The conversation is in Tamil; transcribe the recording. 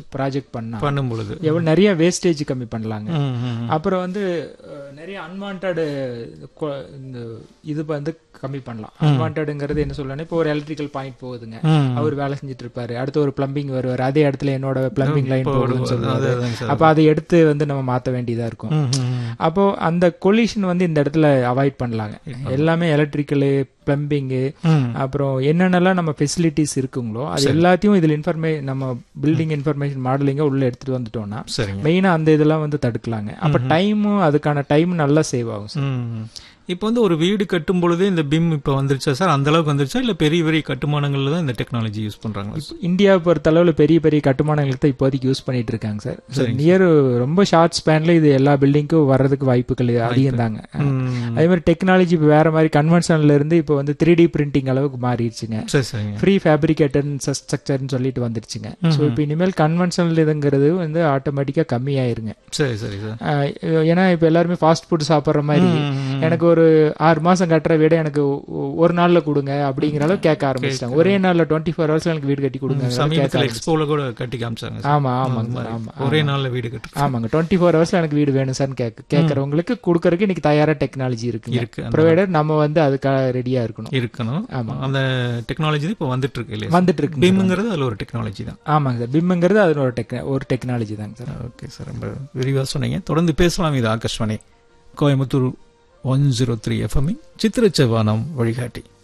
ப்ராஜெக்ட் பண்ணா பண்ணும் பொழுது எவ்வளவு நிறைய வேஸ்டேஜ் கம்மி பண்ணலாங்க ம், ம், ம். அப்புறம் வந்து அஹ், நிறைய அன்வான்ட் இந்த இது வந்து கம்மி பண்ணலாம் அன்வான்ட்ங்கிறது என்ன சொல்லணும் இப்போ ஒரு எலக்ட்ரிக்கல் பாயிண்ட் போகுதுங்க ம். அவர் வேலை செஞ்சுட்டு இருப்பாரு அடுத்து ஒரு பிளம்பிங் வருவார் அதே இடத்துல என்னோட பிளம்பிங் லைன் போகுதுன்னு சொல்லுவாரு அதுதாங்க சார் அப்ப அதை எடுத்து வந்து நம்ம மாத்த வேண்டியதா இருக்கும் ம், ம், ம். அப்போ அந்த கொலிஷன் வந்து இந்த இடத்துல அவாய்ட் பண்ணலாங்க எல்லாமே எலக்ட்ரிக்கலு பிளம்பிங்கு ம். அப்புறம் என்னென்னலாம் நம்ம ஃபெசிலிட்டிஸ் இருக்குங்களோ அது எல்லாத்தையும் இதில் இன்ஃபர்மே நம்ம பில்டிங் இன்ஃபர்மேஷன் மாடலிங்க உள்ள எடுத்துட்டு வந்துட்டோம்னா சரிங்க மெயினா அந்த இதெல்லாம் வந்து தடுக்கலாங்க அப்ப டைமும் அதுக்கான டைம் நல்லா சேவ் ஆகும் சார் ம். இப்போ வந்து ஒரு வீடு கட்டும் பொழுதே இந்த பிம் இப்போ வந்துருச்சா சார் அந்த அளவுக்கு வந்துருச்சா இல்ல பெரிய பெரிய கட்டுமானங்கள்ல தான் இந்த டெக்னாலஜி யூஸ் பண்றாங்களா இப்போ இந்தியாவை பொறுத்த அளவுல பெரிய பெரிய கட்டுமானங்களுக்கு தான் இப்போதைக்கு யூஸ் பண்ணிட்டு இருக்காங்க சார் நியர் ரொம்ப ஷார்ட் ஸ்பேன்ல இது எல்லா பில்டிங்க்கும் வர்றதுக்கு வாய்ப்புகள் அதிகம் தாங்க ம். அதே மாதிரி டெக்னாலஜி இப்போ வேற மாதிரி கன்வென்ஷன்ல இருந்து இப்போ வந்து த்ரீ டி பிரிண்டிங் அளவுக்கு மாறிடுச்சுங்க சரி சரிங்க ஃப்ரீ ஃபேப்ரிகேட்டர் ஸ்ட்ரக்சர்னு சொல்லிட்டு வந்துருச்சுங்க ஸோ இப்போ இனிமேல் கன்வென்ஷனல் இதுங்கிறது வந்து ஆட்டோமேட்டிக்காக கம்மியாயிருங்க சரி சரி சார் ஆஹ் ஏன்னா இப்போ எல்லாருமே ஃபாஸ்ட் ஃபுட் சாப்பிட்ற மாதிரி ம். எனக்கு ஒரு ஆறு மாசம் கட்டுற வீடை எனக்கு ஒ- ஒரு நாள்ல கொடுங்க அப்படிங்கிற அளவு கேட்க ஆரம்பிச்சிட்டாங்க ஒரே நாள்ல டுவெண்ட்டி ஃபோர் ஹவர்ஸ்ல எனக்கு வீடு கட்டி கொடுங்க சமீபத்தில் எக்ஸ்போல கூட கட்டி காமிச்சாங்க சார். ஆமா ஆமாங்க சார் ஆமா ஒரே நாள்ல வீடு கட்டு ஆமாங்க டுவெண்ட்டி ஃபோர் ஹவர்ஸ்ல எனக்கு வீடு வேணும் சார் கேட்க கேட்கறவங்களுக்கு கொடுக்கறதுக்கு இன்னைக்கு தயாரா டெக்னாலஜி இருக்குங்க இருக்கு அந்த ப்ரொவைடர் நம்ம வந்து அதுக்காக ரெடியா இருக்கணும் இருக்கணும் ஆமா. அந்த டெக்னாலஜி இப்போ வந்துட்டு இருக்கு இல்லையா வந்துட்டு இருக்கு பிம்ங்கிறது அதுல ஒரு டெக்னாலஜி தான் ஆமாங்க சார் பிம்ங்கிறது அது ஒரு டெக் ஒரு டெக்னாலஜி தாங்க சார் ஓகே சார் ரொம்ப விரிவாக சொன்னீங்க தொடர்ந்து பேசலாம் இது Akashvani Coimbatore one zero three எஃப்எம்இ சித்திர செவ்வானம் வழிகாட்டி